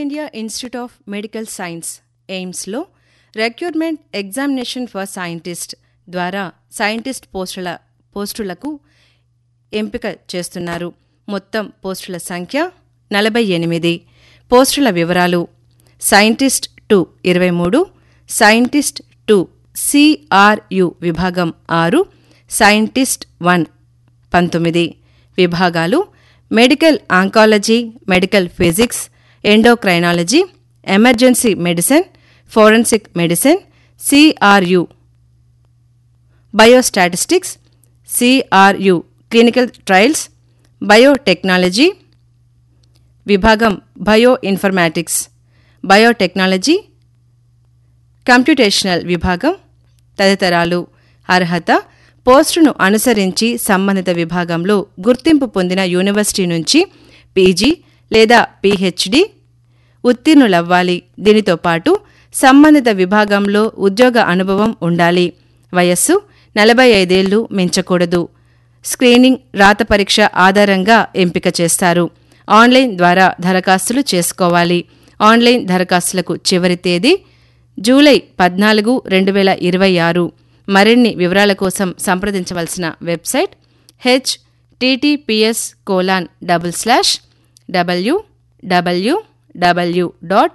India institute of medical science ఎయిమ్స్లో recruitment examination for scientist ద్వారా scientist పోస్టుల పోస్టులకు ఎంపిక చేస్తున్నారు మొత్తం పోస్టుల సంఖ్య నలభై ఎనిమిది పోస్టుల వివరాలు సైంటిస్ట్ టూ ఇరవై మూడు సైంటిస్ట్ టూ సిఆర్యు విభాగం ఆరు సైంటిస్ట్ వన్ పంతొమ్మిది విభాగాలు medical oncology medical physics endocrinology emergency medicine forensic medicine C R U biostatistics C R U clinical trials biotechnology విభాగం బయో ఇన్ఫర్మాటిక్స్ బయోటెక్నాలజీ కంప్యూటేషనల్ విభాగం తదితరాలు అర్హత పోస్టును అనుసరించి సంబంధిత విభాగంలో గుర్తింపు పొందిన యూనివర్సిటీ నుంచి పీజీ లేదా పీహెచ్డీ ఉత్తీర్ణులవ్వాలి దీనితో పాటు సంబంధిత విభాగంలో ఉద్యోగ అనుభవం ఉండాలి వయస్సు నలభై ఐదేళ్లు మించకూడదు స్క్రీనింగ్ రాత పరీక్ష ఆధారంగా ఎంపిక చేస్తారు ఆన్లైన్ ద్వారా దరఖాస్తులు చేసుకోవాలి ఆన్లైన్ దరఖాస్తులకు చివరి తేదీ జూలై పద్నాలుగు రెండు వేల ఇరవై ఆరు మరిన్ని వివరాల కోసం సంప్రదించవలసిన website H T T P S colon double slash W W W dot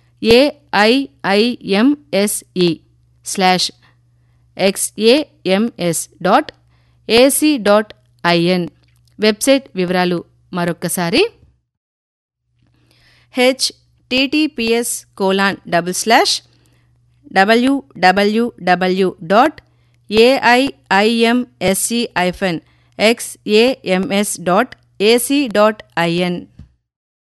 A I I M S E slash X A M S dot A C dot I N website వివరాలు మరొక్కసారి H T T P S colon double slash W W W dot A I I M S C hyphen X A M S dot A C dot IN